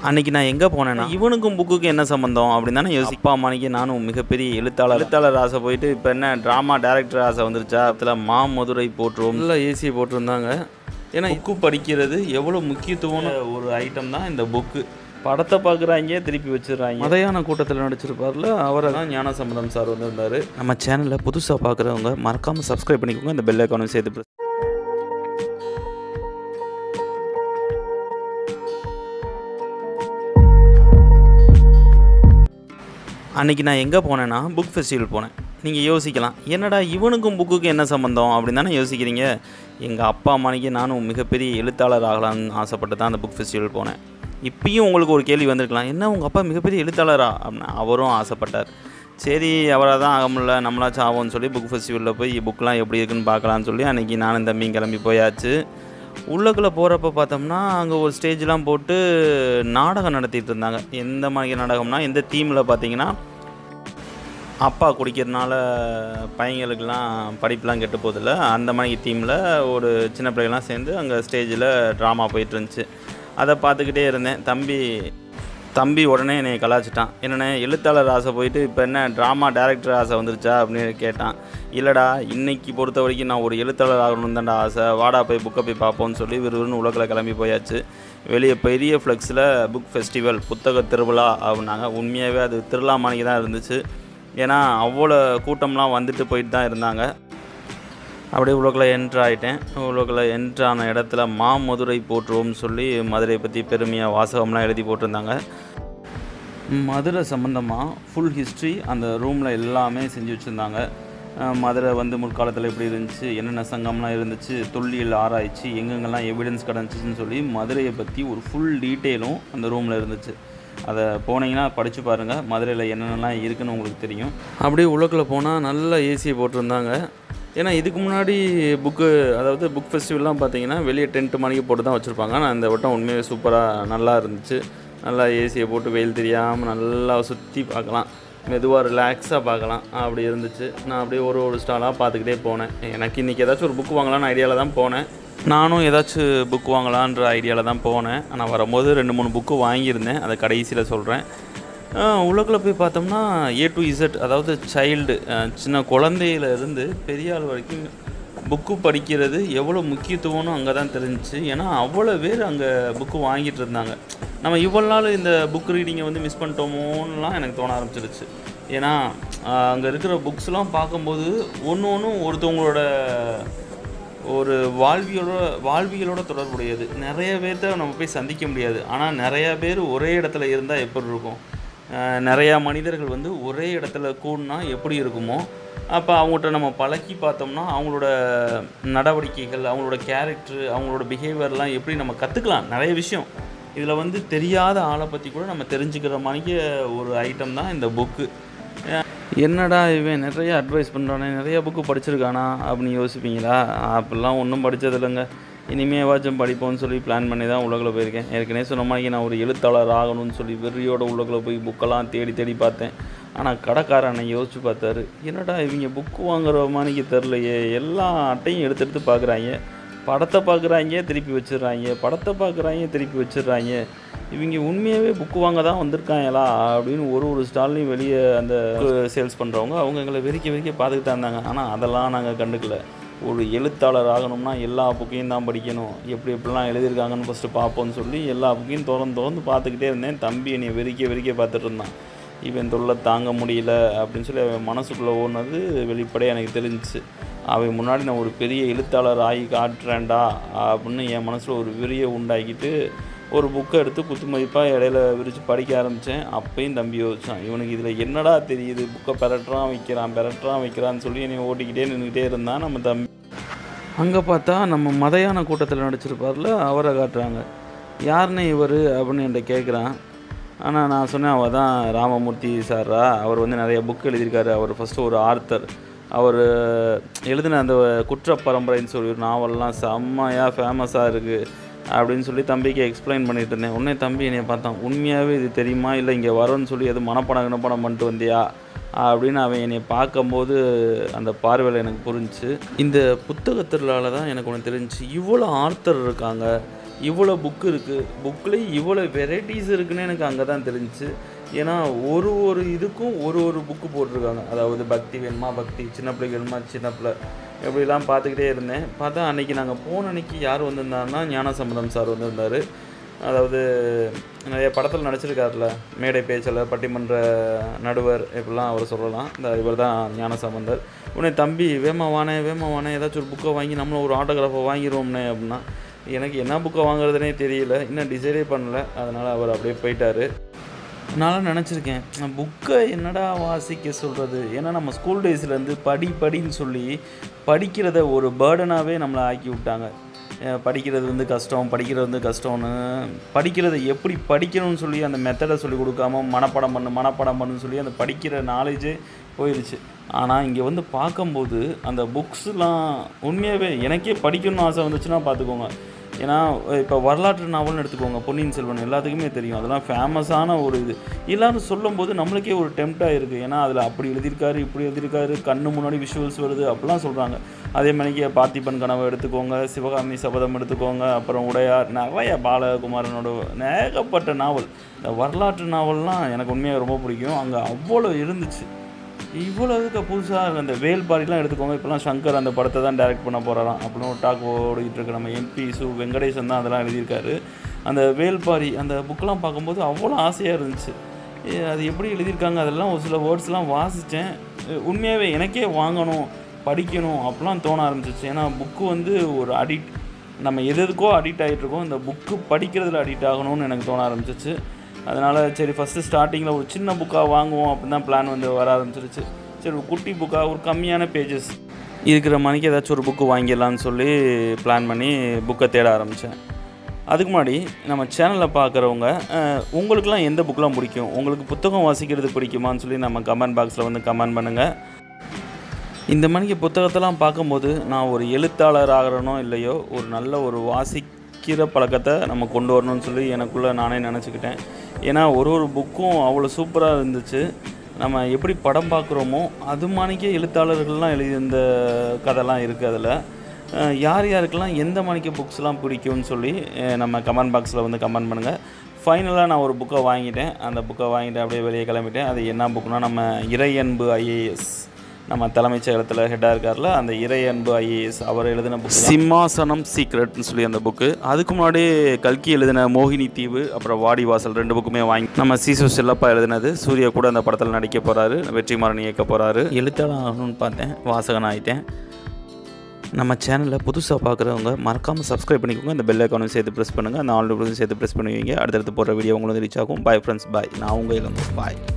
அன்னைக்கு நான் எங்கே போனேன்னா இவனுக்கும் புக்குக்கும் என்ன சம்மந்தம் அப்படின்னு தானே யோசி அப்பா அம்மானிக்கு நானும் மிகப்பெரிய எழுத்தாளர் எழுத்தாளர் ஆசை போயிட்டு இப்போ என்ன ட்ராமா டேரக்டர் ஆசை வந்துருச்சா அதில் மா மதுரை போட்டுருவோம் இல்லை ஏசியை போட்டிருந்தாங்க ஏன்னா புக்கு படிக்கிறது எவ்வளோ முக்கியத்துவம்னு ஒரு ஐட்டம் தான் இந்த புக்கு படத்தை பார்க்குறாங்க திருப்பி வச்சிடுறாங்க மதையான கூட்டத்தில் நடிச்சிருப்பார்ல அவரை தான் ஞான சம்பந்தம் சார் வந்திருந்தார் நம்ம சேனலில் புதுசாக பார்க்குறவங்க மறக்காமல் சப்ஸ்கிரைப் பண்ணிக்கோங்க இந்த பெல் ஐக்கானும் சேர்த்து press அன்னைக்கு நான் எங்கே போனேன்னா புக் ஃபெஸ்டிவல் போனேன் நீங்கள் யோசிக்கலாம் என்னடா இவனுக்கும் புக்குக்கும் என்ன சம்மந்தம் அப்படின்னு தானே யோசிக்கிறீங்க எங்கள் அப்பா அம்மானிக்கு நானும் மிகப்பெரிய எழுத்தாளர் ஆகலாம்னு ஆசைப்பட்டு தான் அந்த புக் ஃபெஸ்டிவல் போனேன் இப்பயும் உங்களுக்கு ஒரு கேள்வி வந்திருக்கலாம் என்ன உங்கள் அப்பா மிகப்பெரிய எழுத்தாளரா அப்படின்னு அவரும் ஆசைப்பட்டார் சரி அவராக தான் ஆக முடியல நம்மளாச்சும் ஆகும்னு சொல்லி புக் ஃபெஸ்டிவலில் போய் புக்கெலாம் எப்படி இருக்குன்னு பார்க்கலான்னு சொல்லி அன்றைக்கி நானும் தம்பியும் கிளம்பி போயாச்சு உள்ளக்குள்ளே போகிறப்ப பார்த்தோம்னா அங்கே ஒரு ஸ்டேஜ்லாம் போட்டு நாடகம் நடத்திட்டு இருந்தாங்க எந்த மாதிரி நாடகம்னா எந்த தீமில் பார்த்தீங்கன்னா அப்பா குடிக்கிறதுனால பையங்களுக்கெல்லாம் படிப்புலாம் கெட்டு போதில்ல அந்த மாதிரி தீமில் ஒரு சின்ன பிள்ளைகள்லாம் சேர்ந்து அங்கே ஸ்டேஜில் ட்ராமா போயிட்டு இருந்துச்சு அதை பார்த்துக்கிட்டே இருந்தேன் தம்பி தம்பி உடனே என்னை கலாச்சிட்டான் என்னென்ன எழுத்தாளர் ஆசை போயிட்டு இப்போ என்ன ட்ராமா டேரக்டர் ஆசை வந்துருச்சா அப்படின்னு கேட்டான் இல்லைடா இன்னைக்கு பொறுத்த வரைக்கும் நான் ஒரு எழுத்தாளர் ஆகணும்னு தான்டா ஆசை வாடா போய் புக்கை போய் பார்ப்போம்னு சொல்லி விறுவிறுன்னு உலகில் கிளம்பி போயாச்சு வெளியே பெரிய ஃப்ளெக்ஸில் புக் ஃபெஸ்டிவல் புத்தக திருவிழா அப்படின்னாங்க உண்மையாகவே அது திருவிழா மாணிக்கு தான் இருந்துச்சு ஏன்னா அவ்வளோ கூட்டம்லாம் வந்துட்டு போயிட்டு தான் இருந்தாங்க அப்படியே உலகில் என்ட்ரு ஆகிட்டேன் உலகில் என்ட்ரு ஆன இடத்துல மா மதுரை போற்றுவோம்னு சொல்லி மதுரை பற்றி பெருமையாக வாசகம்லாம் எழுதி போட்டிருந்தாங்க மதுரை சம்மந்தமாக ஃபுல் ஹிஸ்ட்ரி அந்த ரூமில் எல்லாமே செஞ்சு வச்சுருந்தாங்க அஹ் மதுரை வந்து முற்காலத்தில் எப்படி இருந்துச்சு என்னென்ன சங்கம்லாம் இருந்துச்சு தொல்லியல் ஆராய்ச்சி எங்கெங்கெல்லாம் எவிடன்ஸ் கிடந்துச்சுன்னு சொல்லி மதுரையை பற்றி ஒரு ஃபுல் டீட்டெயிலும் அந்த ரூமில் இருந்துச்சு அதை போனீங்கன்னா படித்து பாருங்கள் மதுரையில் என்னென்னலாம் இருக்குன்னு உங்களுக்கு தெரியும் அப்படியே உள்ளக்குள்ளே போனால் நல்ல ஏசியை போட்டிருந்தாங்க ஏன்னா இதுக்கு முன்னாடி புக்கு அதாவது புக் ஃபெஸ்டிவல்லாம் பார்த்தீங்கன்னா வெளியே டென்ட் மணிக்கு போட்டு தான் வச்சுருப்பாங்க ஆனால் இந்த வட்டம் உண்மையாக சூப்பராக நல்லா இருந்துச்சு நல்லா ஏசியை போட்டு வெயில் தெரியாமல் நல்லா சுற்றி பார்க்கலாம் மெதுவாக ரிலாக்ஸாக பார்க்கலாம் அப்படி இருந்துச்சு நான் அப்படியே ஒரு ஒரு ஸ்டாலாக பார்த்துக்கிட்டே போனேன் எனக்கு இன்றைக்கி ஏதாச்சும் ஒரு புக் வாங்கலாம்னு ஐடியாவில் தான் போனேன் நானும் ஏதாச்சும் புக் வாங்கலான்ற ஐடியாவில் தான் போனேன் ஆனால் வரும்போது ரெண்டு மூணு புக்கு வாங்கியிருந்தேன் அதை கடைசியில் சொல்கிறேன் உள்ளக்குள்ளே போய் பார்த்தோம்னா ஏ டு இசட் அதாவது சைல்டு சின்ன குழந்தையில இருந்து பெரிய ஆள் வரைக்கும் புக்கு படிக்கிறது எவ்வளோ முக்கியத்துவம்னு அங்கே தான் தெரிஞ்சுச்சு ஏன்னா அவ்வளோ பேர் அங்கே புக்கு வாங்கிட்டு இருந்தாங்க நம்ம இவ்வளோ நாள் இந்த புக் ரீடிங்கை வந்து மிஸ் பண்ணிட்டோமோன்னுலாம் எனக்கு தோண ஆரம்பிச்சிருச்சு ஏன்னா அங்கே இருக்கிற புக்ஸ்லாம் பார்க்கும்போது ஒன்று ஒன்றும் ஒருத்தவங்களோட ஒரு வாழ்வியலோட வாழ்வியலோட தொடர்புடையது நிறைய பேர்த்த நம்ம போய் சந்திக்க முடியாது ஆனால் நிறையா பேர் ஒரே இடத்துல இருந்தால் எப்படி இருக்கும் அஹ் நிறையா மனிதர்கள் வந்து ஒரே இடத்துல கூடினா எப்படி இருக்குமோ அப்போ அவங்கள்ட்ட நம்ம பழக்கி பார்த்தோம்னா அவங்களோட நடவடிக்கைகள் அவங்களோட கேரக்டர் அவங்களோட பிஹேவியர்லாம் எப்படி நம்ம கற்றுக்கலாம் நிறைய விஷயம் இதில் வந்து தெரியாத ஆளை பற்றி கூட நம்ம தெரிஞ்சுக்கிற மாதிரி ஒரு ஐட்டம் தான் இந்த புக்கு என்னடா இவன் நிறைய அட்வைஸ் பண்ணுறானே நிறைய புக்கு படிச்சிருக்கானா அப்படின்னு யோசிப்பீங்களா அப்படிலாம் ஒன்றும் படித்தது இல்லைங்க இனிமேவாச்சும் படிப்போம்னு சொல்லி பிளான் பண்ணி தான் உலகில் போயிருக்கேன் ஏற்கனவே சொன்ன மாதிரி நான் ஒரு எழுத்தாளர் ஆகணும்னு சொல்லி வெறியோட உலகில் போய் புக்கெல்லாம் தேடி தேடி பார்த்தேன் ஆனால் கடைக்காரனை யோசிச்சு பார்த்தாரு என்னடா இவங்க புக்கு வாங்குற மாதிரிக்கு தெரிலையே எல்லா அட்டையும் எடுத்து எடுத்து பார்க்குறாங்க படத்தை பார்க்குறாங்க திருப்பி வச்சிடுறாங்க படத்தை பார்க்குறாங்க திருப்பி வச்சிடுறாங்க இவங்க உண்மையாகவே புக்கு வாங்க தான் வந்திருக்காங்களா அப்படின்னு ஒரு ஒரு ஸ்டால்லையும் வெளியே அந்த சேல்ஸ் பண்ணுறவங்க அவங்க எங்களை வெறிக்க வெறிக்க பார்த்துக்கிட்டு தான் இருந்தாங்க ஆனால் அதெல்லாம் நாங்கள் கண்டுக்கல ஒரு எழுத்தாளர் ஆகணும்னா எல்லா புக்கையும் தான் படிக்கணும் எப்படி எப்படிலாம் எழுதியிருக்காங்கன்னு ஃபஸ்ட்டு பார்ப்போம்னு சொல்லி எல்லா புக்கையும் திறந்து திறந்து பார்த்துக்கிட்டே இருந்தேன் தம்பி என்னை வெறிக்க வெறிக்க பார்த்துட்டு இருந்தான் இவன் தொல்லை தாங்க முடியல அப்படின்னு சொல்லி அவன் மனசுக்குள்ளே ஓடுனது வெளிப்படையாக எனக்கு தெரிஞ்சிச்சு அவன் முன்னாடி நான் ஒரு பெரிய எழுத்தாளர் ஆகி காட்டுறேன்டா அப்படின்னு என் மனசில் ஒரு விரியை உண்டாக்கிட்டு ஒரு புக்கை எடுத்து குத்து மதிப்பாக இடையில விரித்து படிக்க ஆரம்பித்தேன் அப்பயும் தம்பி யோசிச்சான் இவனுக்கு இதில் என்னடா தெரியுது புக்கை பெரட்டுறான் வைக்கிறான் பெரட்டுறான் வைக்கிறான்னு சொல்லி என்னை ஓட்டிக்கிட்டே நின்றுக்கிட்டே இருந்தான் நம்ம தம்பி அங்கே பார்த்தா நம்ம மதையான கூட்டத்தில் நடிச்சிருப்பார்ல அவரை காட்டுறாங்க யாருன்னு இவர் அப்படின்னு என்கிட்ட கேட்குறான் ஆனால் நான் சொன்னேன் அவள் தான் ராமமூர்த்தி சாரா அவர் வந்து நிறைய புக் எழுதியிருக்காரு அவர் ஃபஸ்ட்டு ஒரு ஆர்த்தர் அவர் எழுதின அந்த குற்ற பரம்பரைன்னு சொல்லி ஒரு நாவல்லாம் செம்மையாக ஃபேமஸாக இருக்குது அப்படின்னு சொல்லி தம்பிக்கு எக்ஸ்பிளைன் பண்ணிட்டு இருந்தேன் உடனே தம்பி என்னை பார்த்தான் உண்மையாகவே இது தெரியுமா இல்லை இங்கே வரோன்னு சொல்லி எது மனப்படம் கிணப்படம் பண்ணிட்டு வந்தியா அப்படின்னு அவன் என்னை பார்க்கும்போது அந்த பார்வையில் எனக்கு புரிஞ்சுச்சு இந்த புத்தக திருவிழாவில் தான் எனக்கு ஒன்று தெரிஞ்சுச்சு இவ்வளோ ஆர்த்தர் இருக்காங்க இவ்வளோ புக்கு இருக்குது புக்லேயும் இவ்வளோ வெரைட்டிஸ் இருக்குன்னு எனக்கு அங்கே தான் தெரிஞ்சுச்சு ஏன்னா ஒரு ஒரு இதுக்கும் ஒரு ஒரு புக்கு போட்டிருக்காங்க அதாவது பக்தி வேணுமா பக்தி சின்ன பிள்ளைக்கு வேணுமா சின்ன பிள்ளை எப்படிலாம் பார்த்துக்கிட்டே இருந்தேன் பார்த்தா அன்றைக்கி நாங்கள் போன அன்னைக்கு யார் வந்திருந்தாருன்னா ஞானசம்பந்தம் சார் வந்திருந்தார் அதாவது நிறைய படத்தில் நடிச்சிருக்காருல மேடை பேச்சாளர் பட்டிமன்ற நடுவர் இப்படிலாம் அவர் சொல்லலாம் இந்த இவர் தான் ஞானசம்பந்தர் உடனே தம்பி வேமா வானே வேமா வானே ஏதாச்சும் ஒரு புக்கை வாங்கி நம்மளும் ஒரு ஆட்டோகிராஃபை வாங்கிடுவோம்னே அப்படின்னா எனக்கு என்ன புக்கை வாங்குறதுனே தெரியல இன்னும் டிசைடே பண்ணல அதனால் அவர் அப்படியே போயிட்டார் நான் நினச்சிருக்கேன் புக்கை என்னடா வாசிக்க சொல்கிறது ஏன்னா நம்ம ஸ்கூல் டேஸ்லேருந்து படி படின்னு சொல்லி படிக்கிறத ஒரு பேர்டனாகவே நம்மளை ஆக்கி விட்டாங்க அஹ் படிக்கிறது வந்து கஷ்டம் படிக்கிறது வந்து கஷ்டம்னு படிக்கிறதை எப்படி படிக்கணும்னு சொல்லி அந்த மெத்தடை சொல்லி கொடுக்காம மனப்பாடம் பண்ணு மனப்பாடம் பண்ணுன்னு சொல்லி அந்த படிக்கிற நாலேஜே போயிடுச்சு ஆனால் இங்கே வந்து பார்க்கும்போது அந்த புக்ஸ்லாம் உண்மையாகவே எனக்கே படிக்கணும்னு ஆசை வந்துச்சுன்னா பார்த்துக்கோங்க ஏன்னா இப்போ வரலாற்று நாவல்னு எடுத்துக்கோங்க பொன்னியின் செல்வன் எல்லாத்துக்குமே தெரியும் அதெல்லாம் ஃபேமஸான ஒரு இது எல்லாரும் சொல்லும்போது நம்மளுக்கே ஒரு டெம்ப்டாக இருக்குது ஏன்னா அதில் அப்படி எழுதியிருக்காரு இப்படி எழுதியிருக்காரு கண்ணு முன்னாடி விஷுவல்ஸ் வருது அப்படிலாம் சொல்கிறாங்க அதே மாதிரிக்கே பார்த்திபன் கனவை எடுத்துக்கோங்க சிவகாமி சபதம் எடுத்துக்கோங்க அப்புறம் உடையார் நிறைய பாலகுமாரனோட ஏகப்பட்ட நாவல் இந்த வரலாற்று நாவல்லாம் எனக்கு உண்மையாக ரொம்ப பிடிக்கும் அங்கே அவ்வளோ இருந்துச்சு இவ்வளோ இதுக்கு புதுசாக அந்த வேல்பாரிலாம் எடுத்துக்கோங்க இப்போலாம் சங்கர் அந்த படத்தை தான் டைரக்ட் பண்ண போகிறாராம் அப்படின்னு ஒரு டாக் ஓடிக்கிட்டு இருக்கு நம்ம எம்பி சு வெங்கடேசன் தான் அதெல்லாம் எழுதியிருக்காரு அந்த வேல்பாரி அந்த புக்கெலாம் பார்க்கும்போது அவ்வளோ ஆசையாக இருந்துச்சு ஏ, அது எப்படி எழுதியிருக்காங்க அதெல்லாம் ஒரு சில வேர்ட்ஸ்லாம் வாசித்தேன் உண்மையாகவே எனக்கே வாங்கணும் படிக்கணும் அப்படிலாம் தோண ஆரம்பிச்சிச்சு ஏன்னா புக்கு வந்து ஒரு அடிக்ட் நம்ம எது எதுக்கோ அடிக்ட் ஆகிட்டு இருக்கோம் இந்த புக்கு படிக்கிறதுல அடிக்ட் ஆகணும்னு எனக்கு தோண ஆரம்பிச்சிச்சு அதனால் சரி ஃபஸ்ட்டு ஸ்டார்டிங்கில் ஒரு சின்ன புக்காக வாங்குவோம் அப்படின்னு தான் பிளான் வந்து வர ஆரம்பிச்சிருச்சு சரி ஒரு குட்டி புக்காக ஒரு கம்மியான பேஜஸ் இருக்கிற மணிக்கு ஏதாச்சும் ஒரு புக்கு வாங்கிடலான்னு சொல்லி பிளான் பண்ணி புக்கை தேட ஆரம்பித்தேன் அதுக்கு முன்னாடி நம்ம சேனலில் பார்க்குறவங்க அஹ், உங்களுக்குலாம் எந்த புக்கெலாம் பிடிக்கும் உங்களுக்கு புத்தகம் வாசிக்கிறது பிடிக்குமான்னு சொல்லி நம்ம கமெண்ட் பாக்ஸில் வந்து கமெண்ட் பண்ணுங்கள் இந்த மணிக்கு புத்தகத்தெல்லாம் பார்க்கும்போது நான் ஒரு எழுத்தாளர் ஆகிறனோ இல்லையோ ஒரு நல்ல ஒரு வாசிக்கிற பழக்கத்தை நம்ம கொண்டு வரணும்னு சொல்லி எனக்குள்ளே நானே நினச்சிக்கிட்டேன் ஏன்னா ஒரு ஒரு புக்கும் அவ்வளோ சூப்பராக இருந்துச்சு நம்ம எப்படி படம் பார்க்குறோமோ அது மாணிக்கே எழுத்தாளர்கள்லாம் எழுதியிருந்த கதைலாம் இருக்குது அதில் அஹ் யார் யாருக்கெல்லாம் எந்த மணிக்கு புக்ஸ்லாம் பிடிக்கும்னு சொல்லி அஹ் நம்ம கமெண்ட் பாக்ஸில் வந்து கமெண்ட் பண்ணுங்கள் ஃபைனலாக நான் ஒரு புக்கை வாங்கிட்டேன் அந்த புக்கை வாங்கிட்டு அப்படியே வெளியே கிளம்பிட்டேன் அது என்ன புக்குனா நம்ம இறையன்பு ஐஏஎஸ் நம்ம தலைமைச் செயலகத்தில் ஹெட்டாக இருக்கார்ல அந்த இறையன்பு ஐஏஎஸ் அவர் எழுதின புக் சிம்மாசனம் சீக்ரெட்னு சொல்லி அந்த புக்கு அதுக்கு முன்னாடி கல்கி எழுதின மோகினி தீவு அப்புறம் வாடிவாசல் ரெண்டு புக்குமே வாங்கி நம்ம சீசு செல்லப்பா எழுதினது சூர்யா கூட அந்த படத்தில் நடிக்க போகிறாரு வெற்றிமாறன் இயக்க போகிறாரு எழுத்தாளர் ஆகணும்னு பார்த்தேன் வாசகன் ஆகிட்டேன் நம்ம சேனலில் புதுசாக பார்க்குறவங்க மறக்காமல் சப்ஸ்கிரைப் பண்ணிக்கோங்க அந்த பெல் ஐக்கானும் சேர்த்து ப்ரெஸ் பண்ணுங்கள் அந்த ஆல் சேர்த்து ப்ரெஸ் பண்ணுவீங்க அடுத்தடுத்து போடுற வீடியோ உங்களுக்கு ரீச் ஆகும் பாய் ஃப்ரெண்ட்ஸ் பாய் நான் உங்கள் இளம் பாய்